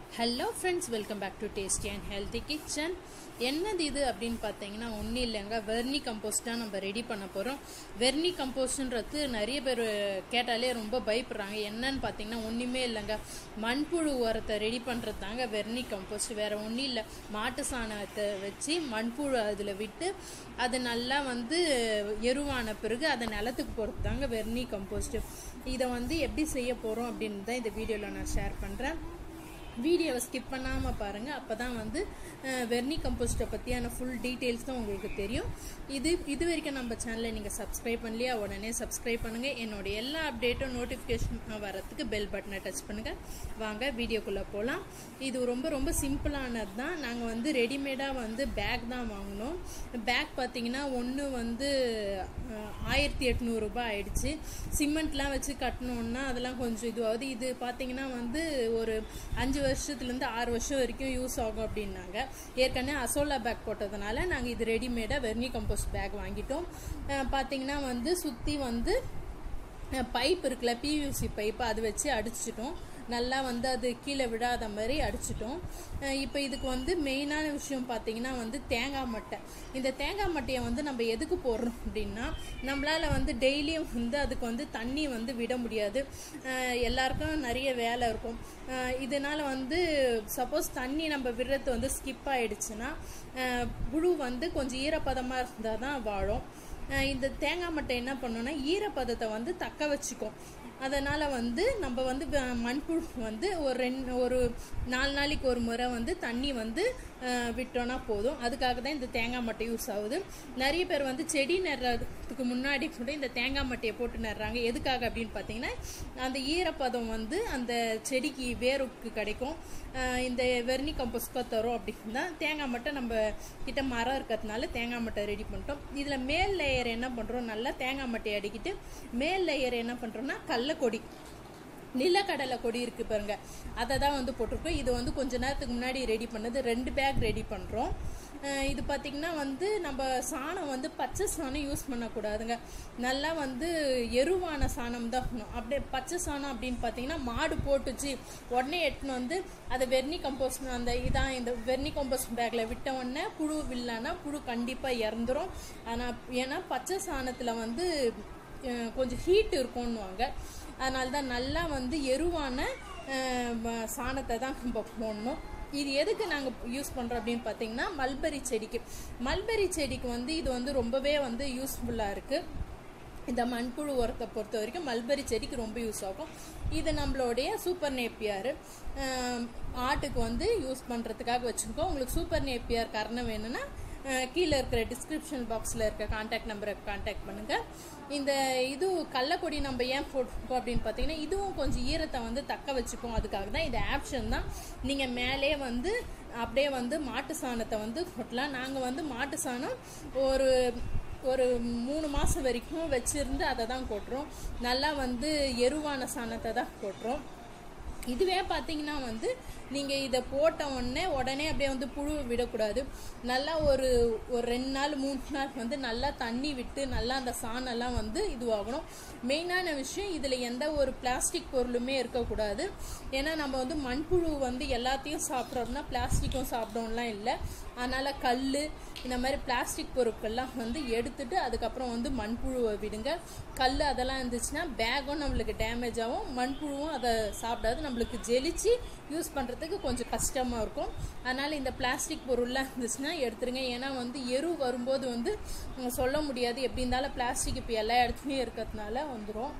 hello friends welcome back to tasty and healthy kitchen என்னது இது அப்படின்னு பார்த்தீங்கன்னா ஒன்றும் இல்லைங்க வெர்னி கம்போஸ்ட் தான் நம்ம ரெடி பண்ண போகிறோம் வெர்னி கம்போஸ்ட்ன்றது நிறைய பேர் கேட்டாலே ரொம்ப பயப்படுறாங்க என்னன்னு பார்த்தீங்கன்னா ஒன்றுமே இல்லைங்க மண்புழு உரத்தை ரெடி பண்ணுறது தாங்க வெர்னி கம்போஸ்ட் வேறு ஒன்றும் இல்லை மாட்டு சாணத்தை வச்சு மண்புழு அதில் விட்டு அது நல்லா வந்து எருவான பிறகு அதை நிலத்துக்கு போகிறது தாங்க வெர்னி கம்போஸ்ட் இதை வந்து எப்படி செய்ய போகிறோம் அப்படின்னு தான் இந்த வீடியோவில் நான் ஷேர் பண்ணுறேன் வீடியோவை ஸ்கிப் பண்ணாமல் பாருங்கள் அப்போ தான் வந்து அஹ், வெர்னி கம்போஸ்ட்டை பற்றியான ஃபுல் டீட்டெயில்ஸ் தான் உங்களுக்கு தெரியும் இது இது வரைக்கும் நம்ம சேனலை நீங்கள் சப்ஸ்கிரைப் பண்ணலையா உடனே சப்ஸ்கிரைப் பண்ணுங்கள் என்னோட எல்லா அப்டேட்டும் நோட்டிஃபிகேஷன் வரத்துக்கு பெல் பட்டனை டச் பண்ணுங்கள் வாங்க வீடியோக்குள்ளே போகலாம் இது ரொம்ப ரொம்ப சிம்பிளானது தான் நாங்கள் வந்து ரெடிமேடாக வந்து பேக் தான் வாங்கினோம் பேக் பார்த்தீங்கன்னா ஒன்று வந்து அஹ், ஆயிரத்தி எட்நூறுபா ஆயிடுச்சு சிமெண்ட்லாம் வச்சு கட்டணுன்னா அதெல்லாம் கொஞ்சம் இதுவாகுது இது பார்த்தீங்கன்னா வந்து ஒரு அஞ்சு வருஷத்துலேருந்து ஆறு வருஷம் வரைக்கும் யூஸ் ஆகும் அப்படின்னாங்க ஏற்கனவே அசோலா பேக் போட்டதுனால நாங்கள் இது ரெடிமேடாக வெர்னி கம்போஸ்ட் பேக் வாங்கிட்டோம் அஹ் பார்த்தீங்கன்னா வந்து சுற்றி வந்து பைப் இருக்குல்ல பியூசி பைப் அது வச்சு அடிச்சிட்டோம் நல்லா வந்து அது கீழே விடாத மாதிரி அடிச்சிட்டோம் இப்போ இதுக்கு வந்து மெயினான விஷயம் பார்த்தீங்கன்னா வந்து தேங்காய் மட்டை இந்த தேங்காய் மட்டையை வந்து நம்ம எதுக்கு போடுறோம் அப்படின்னா நம்மளால் வந்து டெய்லியும் வந்து அதுக்கு வந்து தண்ணி வந்து விட முடியாது அஹ் எல்லாருக்கும் நிறைய வேலை இருக்கும் அஹ் இதனால வந்து சப்போஸ் தண்ணி நம்ம விடுறது வந்து ஸ்கிப் ஆயிடுச்சுன்னா அஹ் புழு வந்து கொஞ்சம் ஈரப்பதமாக இருந்தால் தான் வாழும் அஹ் இந்த தேங்காய் மட்டை என்ன பண்ணோம்னா ஈரப்பதத்தை வந்து தக்க வச்சுக்கும் அதனால் வந்து நம்ம வந்து வ- மண்புழு வந்து ஒரு ரெண்டு ஒரு நாலு நாளைக்கு ஒரு முறை வந்து தண்ணி வந்து அஹ், விட்டோன்னா போதும் அதுக்காக தான் இந்த தேங்காய் மட்டை யூஸ் ஆகுது நிறைய பேர் வந்து செடி நடுறதுக்கு முன்னாடி கூட இந்த தேங்காய் மட்டையை போட்டு நடுறாங்க எதுக்காக அப்படின்னு பார்த்தீங்கன்னா அந்த ஈரப்பதம் வந்து அந்த செடிக்கு வேருக்கு கிடைக்கும் அஹ், இந்த வெர்னி கம்போஸ்ட்கோ தரும் அப்படின்னு தான் தேங்காய் மட்டை நம்ம கிட்ட மரம் இருக்கிறதுனால தேங்காய் மட்டை ரெடி பண்ணிட்டோம் இதில் மேல் லேயர் என்ன பண்ணுறோம் நல்லா தேங்காய் மட்டையை அடிக்கிட்டு மேல் லேயர் என்ன பண்ணுறோம்னா கடலக்கொடி நிலக்கடலை கொடி இருக்கு பாருங்க அதை தான் வந்து போட்டிருக்கோம் இது வந்து கொஞ்ச நேரத்துக்கு முன்னாடி ரெடி பண்ணது ரெண்டு பேக் ரெடி பண்ணுறோம் இது பார்த்திங்கன்னா வந்து நம்ம சாணம் வந்து பச்சை சாணம் யூஸ் பண்ணக்கூடாதுங்க நல்லா வந்து எருவான சாணம் தான் இருக்கணும் அப்படியே பச்சை சாணம் அப்படின்னு பார்த்தீங்கன்னா மாடு போட்டுச்சு உடனே எட்டுன்னு வந்து அதை வெர்னி கம்போஸ்ட் அந்த இதான் இந்த வெர்னி கம்போஸ்ட் பேக்கில் விட்ட உடனே புழு வில்லனா புழு கண்டிப்பாக இறந்துரும் ஆனால் ஏன்னா பச்சை சாணத்தில் வந்து அஹ், கொஞ்சம் ஹீட் இருக்கும்னுவாங்க அதனால தான் நல்லா வந்து எருவான அஹ், வ- சாணத்தை தான் நம்ம போடணும் இது எதுக்கு நாங்கள் யூஸ் பண்ணுறோம் அப்படின்னு பார்த்தீங்கன்னா மல்பெரி செடிக்கு மல்பெரி செடிக்கு வந்து இது வந்து ரொம்பவே வந்து யூஸ்ஃபுல்லாக இருக்குது இந்த மண்புழு உரத்தை பொறுத்த வரைக்கும் மல்பெரி செடிக்கு ரொம்ப யூஸ் ஆகும் இது நம்மளுடைய சூப்பர் நேப்பியார் ஆட்டுக்கு வந்து யூஸ் பண்ணுறதுக்காக வச்சுருக்கோம் உங்களுக்கு சூப்பர் நேப்பியார் கரணம் வேணும்னா அஹ், கீழே இருக்கிற டிஸ்கிரிப்ஷன் பாக்ஸில் இருக்க காண்டாக்ட் நம்பரை காண்டாக்ட் பண்ணுங்கள் இந்த இது கடலக்கொடி நம்ம ஏன் போட்டிருக்கோம் அப்படின்னு பார்த்தீங்கன்னா இதுவும் கொஞ்சம் ஈரத்தை வந்து தக்க வச்சுக்கும் அதுக்காக தான் இது ஆப்ஷன் தான் நீங்கள் மேலே வந்து அப்படியே வந்து மாட்டு சாணத்தை வந்து கொட்டலாம் நாங்கள் வந்து மாட்டு சாணம் ஒரு ஒரு மூணு மாதம் வரைக்கும் வச்சிருந்து அதை தான் கொட்டுறோம் நல்லா வந்து எருவான சாணத்தை தான் கொட்டுறோம் இதுவே பார்த்தீங்கன்னா வந்து நீங்கள் இதை போட்ட உடனே உடனே அப்படியே வந்து புழு விடக்கூடாது நல்லா ஒரு ஒரு ரெண்டு நாள் மூணு நாள் வந்து நல்லா தண்ணி விட்டு நல்லா அந்த சாணம்லாம் வந்து இதுவாகணும் மெயினான விஷயம் இதில் எந்த ஒரு பிளாஸ்டிக் பொருளுமே இருக்கக்கூடாது ஏன்னா நம்ம வந்து மண்புழு வந்து எல்லாத்தையும் சாப்பிட்றோம்னா பிளாஸ்டிக்கும் சாப்பிடணும்லாம் இல்லை அதனால் கல் இந்த மாதிரி பிளாஸ்டிக் பொருட்கள்லாம் வந்து எடுத்துட்டு அதுக்கப்புறம் வந்து மண்புழுவை விடுங்க கல் அதெல்லாம் இருந்துச்சுன்னா பேக்கும் நம்மளுக்கு டேமேஜ் ஆகும் மண்புழுவும் அதை சாப்பிடாது நம்மளுக்கு ஜெலிச்சு யூஸ் பண்ணுறதுக்கு கொஞ்சம் கஷ்டமாக இருக்கும் அதனால் இந்த பிளாஸ்டிக் பொருள்லாம் இருந்துச்சுன்னா எடுத்துருங்க ஏன்னா வந்து எரு வரும்போது வந்து உம், சொல்ல முடியாது எப்படி இருந்தாலும் பிளாஸ்டிக் இப்போ எல்லா இடத்துலையும் இருக்கிறதுனால வந்துடும்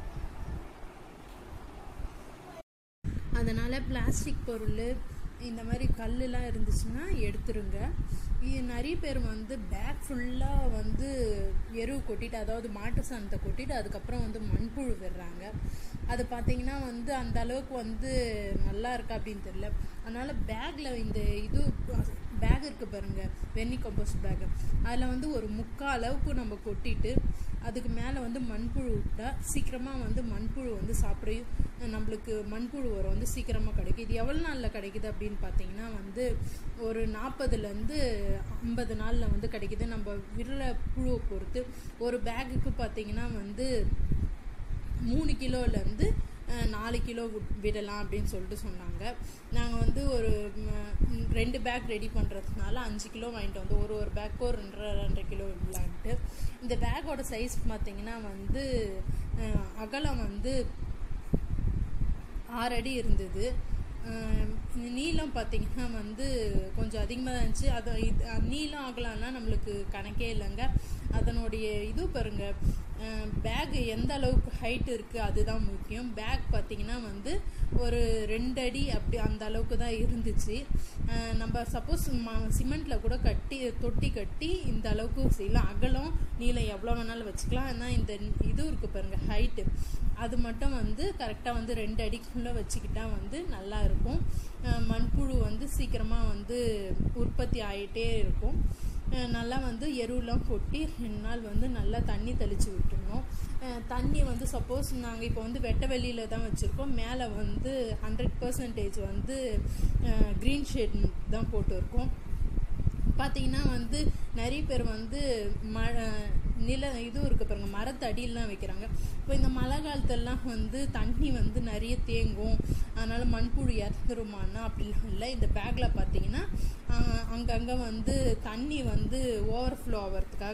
அதனால் பிளாஸ்டிக் பொருள் இந்த மாதிரி கல்லுலாம் இருந்துச்சுன்னா எடுத்துருங்க இது நிறைய பேர் வந்து பேக் ஃபுல்லாக வந்து எரு கொட்டிட்டு அதாவது மாட்டு சாணத்தை கொட்டிட்டு அதுக்கப்புறம் வந்து மண்புழு விடுறாங்க அது பார்த்தீங்கன்னா வந்து அந்த அளவுக்கு வந்து நல்லா இருக்கா அப்படின்னு தெரியல அதனால் பேக்கில் இந்த இது பேக் இருக்கு பாருங்க வெண்ணி கம்போஸ்ட் பேக் அதில் வந்து ஒரு முக்கால் அளவுக்கு நம்ம கொட்டிட்டு அதுக்கு மேலே வந்து மண்புழு விட்டா சீக்கிரமாக வந்து மண்புழு வந்து சாப்பிட நம்மளுக்கு மண்புழு உரம் வந்து சீக்கிரமாக கிடைக்கும் இது எவ்வளோ நாளில் கிடைக்குது அப்படின்னு பார்த்தீங்கன்னா வந்து ஒரு நாற்பதுலேருந்து ஐம்பது நாளில் வந்து கிடைக்குது நம்ம விரல புழுவை பொறுத்து ஒரு பேக்குக்கு பார்த்தீங்கன்னா வந்து மூணு கிலோலேருந்து நாலு கிலோ விட்- விடலாம் அப்படின்னு சொல்லிட்டு சொன்னாங்க நாங்கள் வந்து ஒரு ம், ரெண்டு பேக் ரெடி பண்ணுறதுனால அஞ்சு கிலோ வாங்கிட்டு வந்து ஒரு ஒரு பேக்கோ ரெண்டரை ரெண்டரை கிலோ விடலான்ட்டு இந்த பேக்கோட சைஸ் பார்த்தீங்கன்னா வந்து அஹ், அகலம் வந்து ஆறு அடி இருந்தது அஹ் நீளம் பார்த்தீங்கன்னா வந்து கொஞ்சம் அதிகமாக தான் இருந்துச்சு அது இது அஹ் நீளம் ஆகலாம்னா நம்மளுக்கு கணக்கே இல்லைங்க அதனுடைய இது பாருங்க பேக் எந்த அளவுக்கு ஹைட் இருக்குது அதுதான் முக்கியம் பேக் பார்த்தீங்கன்னா வந்து ஒரு ரெண்டு அடி அப்படி அந்த அளவுக்கு தான் இருந்துச்சு அஹ் நம்ம சப்போஸ் சிமெண்ட்டில் கூட கட்டி தொட்டி கட்டி இந்த அளவுக்கு செய்யலாம் அகலம் நீளம் எவ்வளோ வேணாலும் வச்சுக்கலாம் ஆனால் இந்த இது இருக்குது பாருங்க ஹைட்டு அது மட்டும் வந்து கரெக்டாக வந்து ரெண்டு அடிக்குள்ளே வச்சுக்கிட்டா வந்து நல்லா இருக்கும் அஹ் மண்புழு வந்து சீக்கிரமாக வந்து உற்பத்தி ஆகிட்டே இருக்கும் அஹ் நல்லா வந்து எருவெலாம் கொட்டி ரெண்டு நாள் வந்து நல்லா தண்ணி தெளித்து விட்டுருணும் அஹ் தண்ணி வந்து சப்போஸ் நாங்கள் இப்போ வந்து வெட்ட வெளியில் தான் வச்சுருக்கோம் மேலே வந்து ஹண்ட்ரட் பர்சன்டேஜ் வந்து க்ரீன் ஷேட் தான் போட்டிருக்கோம் பார்த்தீங்கன்னா வந்து நிறைய பேர் வந்து மழை நில இதுவும் இருக்கு பாருங்க மரத்தடியெல்லாம் வைக்கிறாங்க இப்போ இந்த மழை காலத்தெல்லாம் வந்து தண்ணி வந்து நிறைய தேங்கும் அதனால மண்புழு இறந்துருமான்னா அப்படிலாம் இல்லை இந்த பேக்கில் பார்த்தீங்கன்னா அங்கங்கே வந்து தண்ணி வந்து ஓவர்ஃப்ளோ ஆகிறதுக்காக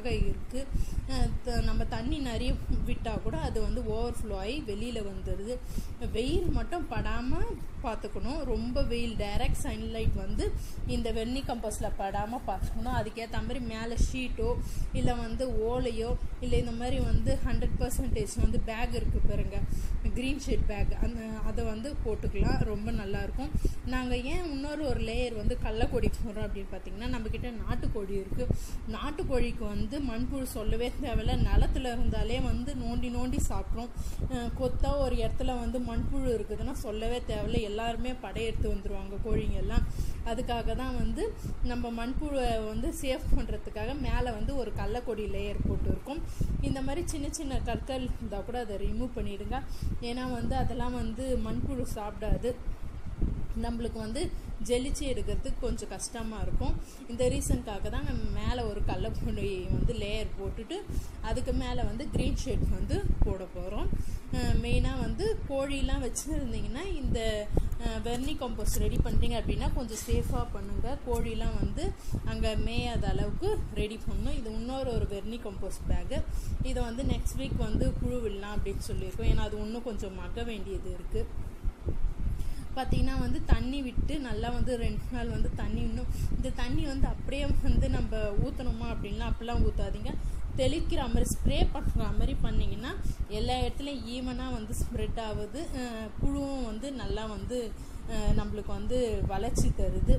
இருக்குது நம்ம தண்ணி நிறைய விட்டால் கூட அது வந்து ஓவர்ஃப்ளோ ஆகி வெளியில் வந்துடுது வெயில் மட்டும் படாமல் பார்த்துக்கணும் ரொம்ப வெயில் டைரக்ட் சன்லைட் வந்து இந்த வெண்ணி கம்பஸில் படாமல் பார்த்துக்கணும் அதுக்கேற்ற மாதிரி மேலே ஷீட்டோ இல்லை வந்து ஓலையோ இல்லை இந்த மாதிரி வந்து ஹண்ட்ரட் பர்சன்டேஜ் வந்து பேக் இருக்குது பாருங்க க்ரீன் ஷீட் பேக் அந்த அதை வந்து போட்டுக்கலாம் ரொம்ப நல்லாயிருக்கும் நாங்கள் ஏன் இன்னொரு ஒரு லேயர் வந்து கடலக்கொடி போடுறோம் அப்படின்னு பார்த்தீங்கன்னா நம்மக்கிட்ட நாட்டுக்கோழி இருக்குது நாட்டுக்கோழிக்கு வந்து மண்புழு சொல்லவே தேவையில்ல நிலத்துல இருந்தாலே வந்து நோண்டி நோண்டி சாப்பிட்றோம் கொத்தா ஒரு இடத்துல வந்து மண்புழு இருக்குதுன்னா சொல்லவே தேவையில்ல எல்லாருமே படையெடுத்து வந்துடுவாங்க கோழிங்க எல்லாம் அதுக்காக தான் வந்து நம்ம மண்புழுவை வந்து சேஃப் பண்ணுறதுக்காக மேலே வந்து ஒரு கடலக்கொடி லேயர் போட்டு இருக்கும் இந்த மாதிரி சின்ன சின்ன கற்கள் இருந்தால் கூட அதை ரிமூவ் பண்ணிடுங்க ஏன்னா வந்து அதெல்லாம் வந்து மண்புழு சாப்பிடாது நம்மளுக்கு வந்து ஜெலிச்சு எடுக்கிறதுக்கு கொஞ்சம் கஷ்டமாக இருக்கும் இந்த ரீசனுக்காக தான் நம்ம மேலே ஒரு கடலப்பொடி வந்து லேயர் போட்டுட்டு அதுக்கு மேலே வந்து க்ரீன் ஷேட் வந்து போட போகிறோம் மெயினாக வந்து கோழிலாம் வச்சுருந்தீங்கன்னா இந்த வெர்னி கம்போஸ்ட் ரெடி பண்ணுறீங்க அப்படின்னா கொஞ்சம் சேஃபாக பண்ணுங்கள் கோழிலாம் வந்து அங்கே மேயாத அளவுக்கு ரெடி பண்ணணும் இது இன்னொரு ஒரு வெர்னி கம்போஸ்ட் பேக்கு இதை வந்து நெக்ஸ்ட் வீக் வந்து புழு விடலாம் அப்படின்னு சொல்லியிருக்கோம் ஏன்னா அது இன்னும் கொஞ்சம் மக்க வேண்டியது இருக்குது பார்த்தீங்கன்னா வந்து தண்ணி விட்டு நல்லா வந்து ரெண்டு நாள் வந்து தண்ணி இன்னும் இந்த தண்ணி வந்து அப்படியே வந்து நம்ம ஊற்றணுமா அப்படின்லாம் அப்படிலாம் ஊற்றாதீங்க தெளிக்கிற மாதிரி ஸ்ப்ரே பண்ணுற மாதிரி பண்ணிங்கன்னா எல்லா இடத்துலையும் ஈவனாக வந்து ஸ்ப்ரெட் ஆகுது அஹ் புழுவும் வந்து நல்லா வந்து அஹ் நம்மளுக்கு வந்து வளர்ச்சி தருது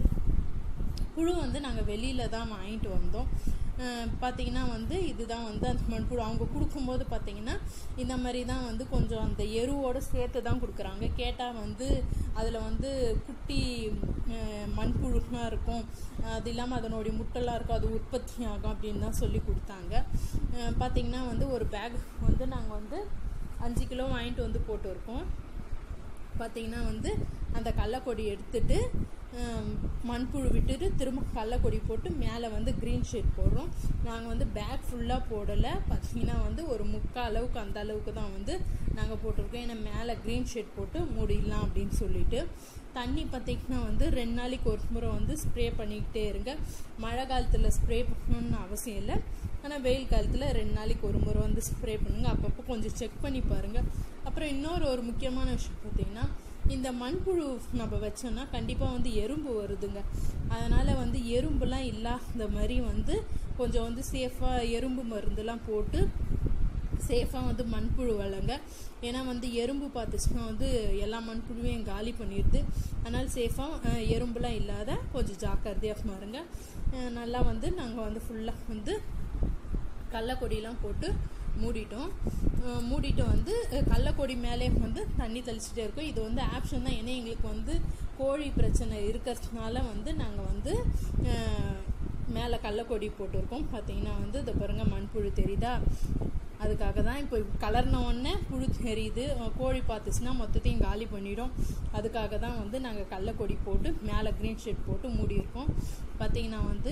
புழு வந்து நாங்கள் வெளியில் தான் வாங்கிட்டு வந்தோம் பார்த்தீங்கன்னா வந்து இதுதான் வந்து அந்த மண்புழு அவங்க கொடுக்கும்போது பார்த்தீங்கன்னா இந்த மாதிரி தான் வந்து கொஞ்சம் அந்த எருவோடு சேர்த்து தான் கொடுக்குறாங்க கேட்டால் வந்து அதில் வந்து குட்டி அஹ், மண்புழுலாம் இருக்கும் அது இல்லாமல் அதனுடைய முட்டைலாம் இருக்கும் அது உற்பத்தி ஆகும் அப்படின்னு தான் சொல்லி கொடுத்தாங்க அஹ், பார்த்தீங்கன்னா வந்து ஒரு பேக் வந்து நாங்கள் வந்து அஞ்சு கிலோ வாங்கிட்டு வந்து போட்டிருக்கோம் பார்த்தீங்கன்னா வந்து அந்த கடலக்கொடி எடுத்துட்டு ஹம், மண்புழு விட்டுட்டு திரும்ப கடலக்கொடி போட்டு மேலே வந்து க்ரீன் ஷீட் போடுறோம் நாங்கள் வந்து பேக் ஃபுல்லாக போடலை பார்த்தீங்கன்னா வந்து ஒரு முக்கால் அளவுக்கு அந்த அளவுக்கு தான் வந்து நாங்கள் போட்டிருக்கோம் ஏன்னா மேலே க்ரீன் ஷீட் போட்டு மூடிடலாம் அப்படின்னு சொல்லிட்டு தண்ணி பார்த்தீங்கன்னா வந்து ரெண்டு நாளைக்கு ஒரு முறை வந்து ஸ்ப்ரே பண்ணிக்கிட்டே இருங்க மழை காலத்தில் ஸ்ப்ரே பண்ணணும்னு அவசியம் இல்லை ஆனால் வெயில் காலத்தில் ரெண்டு நாளைக்கு ஒரு முறை வந்து ஸ்ப்ரே பண்ணுங்கள் அப்பப்போ கொஞ்சம் செக் பண்ணி பாருங்கள் அப்புறம் இன்னொரு ஒரு முக்கியமான விஷயம் பார்த்தீங்கன்னா இந்த மண்புழு நம்ம வச்சோம்னா கண்டிப்பாக வந்து எறும்பு வருதுங்க அதனால் வந்து எறும்புலாம் இல்லாத மாதிரி வந்து கொஞ்சம் வந்து சேஃபாக எறும்பு மருந்துலாம் போட்டு சேஃபாக வந்து மண்புழு வளங்க ஏன்னா வந்து எறும்பு பார்த்துச்சுன்னா வந்து எல்லா மண்புழுவையும் காலி பண்ணிடுது அதனால் சேஃபாக எறும்புலாம் இல்லாத கொஞ்சம் ஜாக்கிரதையாக மாறுங்க அஹ் நல்லா வந்து நாங்கள் வந்து ஃபுல்லாக வந்து கடலக்கொடியெலாம் போட்டு மூடிட்டோம் அஹ் மூடிட்டு வந்து அஹ் கடலக்கொடி மேலே வந்து தண்ணி தெளிச்சிட்டே இருக்கோம் இது வந்து ஆப்ஷன் தான் ஏன்னா எங்களுக்கு வந்து கோழி பிரச்சனை இருக்கிறதுனால வந்து நாங்கள் வந்து அஹ், மேலே கடலக்கொடி போட்டிருக்கோம் பார்த்தீங்கன்னா வந்து இந்த பாருங்க மண்புழு தெரியுதா அதுக்காக தான் இப்போ கலர்ன உடனே புழு தெரியுது அஹ் கோழி பார்த்துச்சுன்னா மொத்தத்தையும் காலி பண்ணிடும் அதுக்காக தான் வந்து நாங்கள் கடலக்கொடி போட்டு மேலே க்ரீன் ஷீட் போட்டு மூடியிருக்கோம் பார்த்தீங்கன்னா வந்து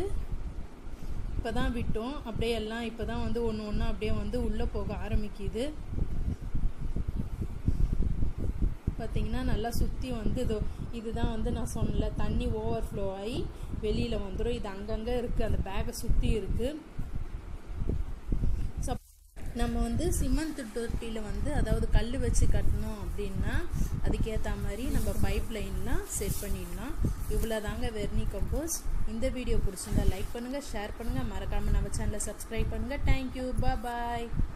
இப்போ தான் விட்டோம் அப்படியே எல்லாம் இப்போ தான் வந்து ஒன்று ஒன்று அப்படியே வந்து உள்ளே போக ஆரம்பிக்குது பார்த்தீங்கன்னா நல்லா சுற்றி வந்து இதோ இதுதான் வந்து நான் சொன்னல தண்ணி ஓவர்ஃப்ளோ ஆகி வெளியில் வந்துடும் இது அங்கங்கே இருக்குது அந்த பேக்கை சுற்றி இருக்குது ஸோ நம்ம வந்து சிமெண்ட் தொட்டியில் வந்து அதாவது கல் வச்சு கட்டணும் அப்படின்னா அதுக்கேற்ற மாதிரி நம்ம பைப் லைன்லாம் செட் பண்ணிடலாம் இவ்வளோ தாங்க வெர்னி கம்போஸ் இந்த வீடியோ பிடிச்சிருந்தா லைக் பண்ணுங்கள் ஷேர் பண்ணுங்கள் மறக்காமல் நம்ம சேனலை சப்ஸ்கிரைப் பண்ணுங்கள் தேங்க்யூ பாய்